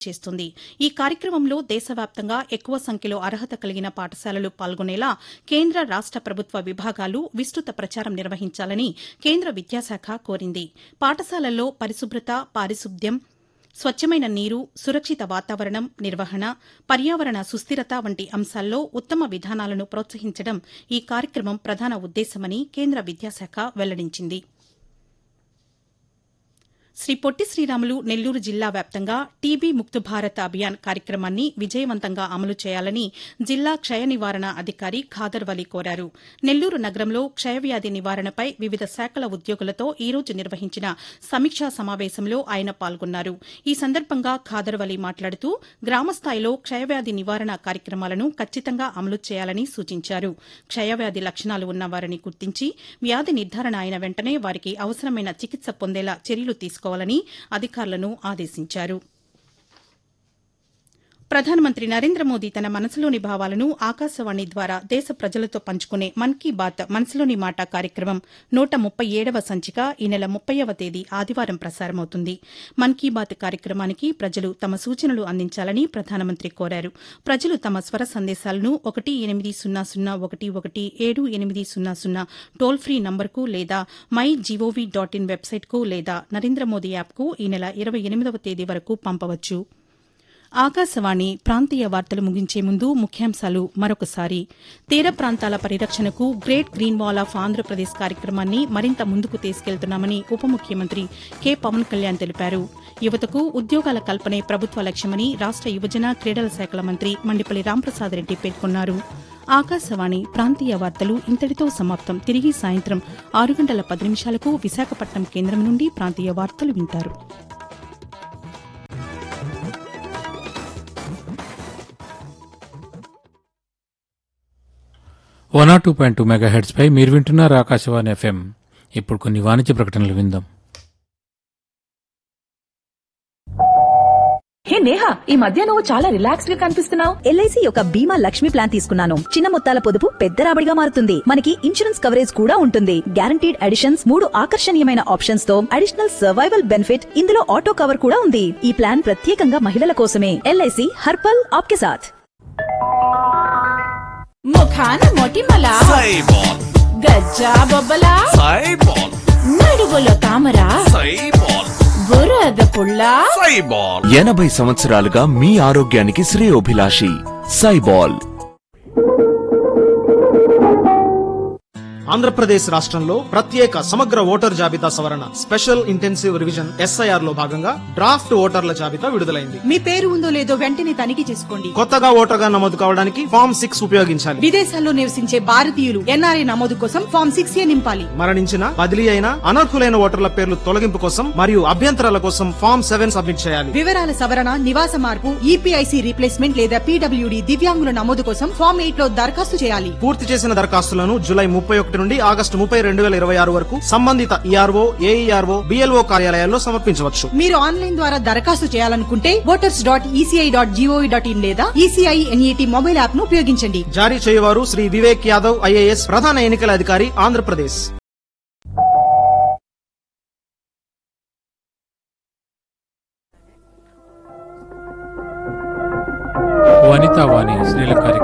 చేస్తుంది ఈ కార్యక్రమంలో దేశవ్యాప్తంగా ఎక్కువ సంఖ్యలో అర్హత కలిగిన పాఠశాలలు పాల్గొనేలా కేంద్ర రాష్ట ప్రభుత్వ విభాగాలు విస్తృత ప్రచారం నిర్వహించాలని కేంద్ర విద్యాశాఖ కోరింది పాఠశాలల్లో పరిశుభ్రత పారిశుద్ధ్యం స్వచ్ఛమైన నీరు సురక్షిత వాతావరణం నిర్వహణ పర్యావరణ సుస్థిరత వంటి అంశాల్లో ఉత్తమ విధానాలను ప్రోత్సహించడం ఈ కార్యక్రమం ప్రధాన ఉద్దేశమని కేంద్ర విద్యాశాఖ వెల్లడించింది శ్రీ పొట్టి శ్రీరాములు నెల్లూరు జిల్లా వ్యాప్తంగా టీబీ ముక్తు భారత్ అభియాన్ కార్యక్రమాన్ని విజయవంతంగా అమలు చేయాలని జిల్లా క్షయ నివారణ అధికారి ఖాదర్ వలి కోరారు నెల్లూరు నగరంలో క్షయవ్యాధి నివారణపై వివిధ శాఖల ఉద్యోగులతో ఈ రోజు నిర్వహించిన సమీక్షా సమావేశంలో ఆయన పాల్గొన్నారు ఈ సందర్భంగా ఖాదర్ వలి మాట్లాడుతూ గ్రామస్థాయిలో క్షయవ్యాధి నివారణ కార్యక్రమాలను ఖచ్చితంగా అమలు చేయాలని సూచించారు క్షయవ్యాధి లక్షణాలు ఉన్న వారిని గుర్తించి వ్యాధి నిర్ధారణ అయిన వెంటనే వారికి అవసరమైన చికిత్స పొందేలా చర్యలు తీసుకోవాలని అధికారులను ఆదేశించారు ప్రధానమంత్రి నరేంద్ర మోదీ తన మనసులోని భావాలను ఆకాశవాణి ద్వారా దేశ ప్రజలతో పంచుకునే మన్ కీ బాత్ మనసులోని మాట కార్యక్రమం నూట ముప్పై ఏడవ సంచిక ఈ నెల ముప్పైవ తేదీ ఆదివారం ప్రసారమవుతుంది మన్ కీ బాత్ కార్యక్రమానికి ప్రజలు తమ సూచనలు అందించాలని ప్రధానమంత్రి కోరారు ప్రజలు తమ స్వర సందేశాలను ఒకటి ఎనిమిది సున్నా సున్నా ఒకటి ఒకటి ఏడు ఎనిమిది సున్నా సున్నా టోల్ ఫ్రీ నంబర్కు లేదా మై జీఓవీ డాట్ ఇన్ వెబ్సైట్కు లేదా నరేంద్ర మోదీ యాప్కు ఈ నెల ఇరవై ఎనిమిదవ తేదీ వరకు పంపవచ్చు ఆకాశవాణి ప్రాంతీయ వార్తలు ముగించే ముందు ముఖ్యాంశాలు మరొకసారి తీర ప్రాంతాల పరిరక్షణకు great green wall of Andhra Pradesh కార్యక్రమాన్ని మరింత ముందుకు తీసుకెళ్తున్నామని ఉప ముఖ్యమంత్రి కె పవన్ కళ్యాణ్ తెలిపారు యువతకు ఉద్యోగాల కల్పనే ప్రభుత్వ లక్ష్యమని రాష్ట యువజన క్రీడల శాఖల మంత్రి మండిపల్లి రాంప్రసాద్ రెడ్డి పేర్కొన్నారు ఆకాశవాణి ప్రాంతీయ వార్తలు ఇంతటితో సమాప్తం తిరిగి సాయంత్రం ఆరు గంటల పది నిమిషాలకు విశాఖపట్నం కేంద్రం నుండి ప్రాంతీయ వార్తలు వింటారు one or two point two mega hertz పై మీరు వింటున్నారు ఆకాశవాణి ఎఫ్ఎం ఇప్పుడు కొన్ని వాణిజ్య ప్రకటనలు విందాం హే నేహా ఈ మధ్య నువ్వు చాలా రిలాక్స్డ్ గా కనిపిస్తున్నావు ఎల్ఐసి యొక్క బీమా లక్ష్మి ప్లాన్ తీసుకున్నాను చిన్న మొత్తాల పొదుపు పెద్ద రాబడిగా మారుతుంది మనకి ఇన్సూరెన్స్ కవరేజ్ కూడా ఉంటుంది గ్యారంటీడ్ అడిషన్స్ మూడు ఆకర్షణీయమైన ఆప్షన్స్ తో అడిషనల్ సర్వైవల్ బెనిఫిట్ ఇందులో ఆటో కవర్ కూడా ఉంది ఈ ప్లాన్ ప్రత్యేకంగా మహిళల కోసమే ఎల్ఐసి హర్పల్ ఆప్కే సాథ్ ముఖాన మొటిమల సైబాల్ గజ్జా బొబ్బల సైబాల్ నడుగులో తామర సైబాల్ బురద పుల్ల సైబాల్ ఎనభై సంవత్సరాలుగా మీ ఆరోగ్యానికి శ్రేయోభిలాషి సైబాల్ ఆంధ్రప్రదేశ్ రాష్ట్రంలో ప్రత్యేక సమగ్ర ఓటర్ జాబితా సవరణ స్పెషల్ ఇంటెన్సివ్ రివిజన్ ఎస్ఐఆర్ లో భాగంగా డ్రాఫ్ట్ ఓటర్ల జాబితా విడుదలైంది మీ పేరు ఉందో లేదో వెంటనే తనిఖీ చేసుకోండి కొత్తగా ఓటర్గా నమోదు కావడానికి ఫామ్ సిక్స్ ఉపయోగించాలి విదేశాల్లో నివసించే భారతీయులు ఎన్ఆర్ఐ నమోదు కోసం ఫామ్ సిక్స్ ఏ నింపాలి మరణించిన బదిలీ అయిన అనర్హులైన ఓటర్ల పేర్లు తొలగింపు కోసం మరియు అభ్యంతరాల కోసం ఫామ్ సెవెన్ సబ్మిట్ చేయాలి వివరాల సవరణ నివాస మార్పు ఈపీఐసి రీప్లేస్మెంట్ లేదా పీడబ్ల్యూడి దివ్యాంగుల నమోదు కోసం ఫామ్ ఎయిట్ లో దరఖాస్తు చేయాలి పూర్తి చేసిన దరఖాస్తులను జూలై ముప్పై ఒకటి నుండి ఆగస్టు ముప్పై రెండు వేల ఇరవై ఆరు వరకు సంబంధిత ఈఆర్ఓ ఏఈఆర్ఓ బిఎల్ఓ కార్యాలయాల్లో సమర్పించవచ్చు మీరు ఆన్లైన్ ద్వారా దరఖాస్తు చేయాలనుకుంటే voters dot ECI dot GOV dot in లేదా ఈసీఐ ఎన్ఈటీ మొబైల్ యాప్ ను ఉపయోగించండి జారీ చేయవారు శ్రీ వివేక్ యాదవ్ ఐఏఎస్ ప్రధాన ఎన్నికల అధికారి ఆంధ్రప్రదేశ్ వనితా వాణి స్త్రీల కార్యక్రమం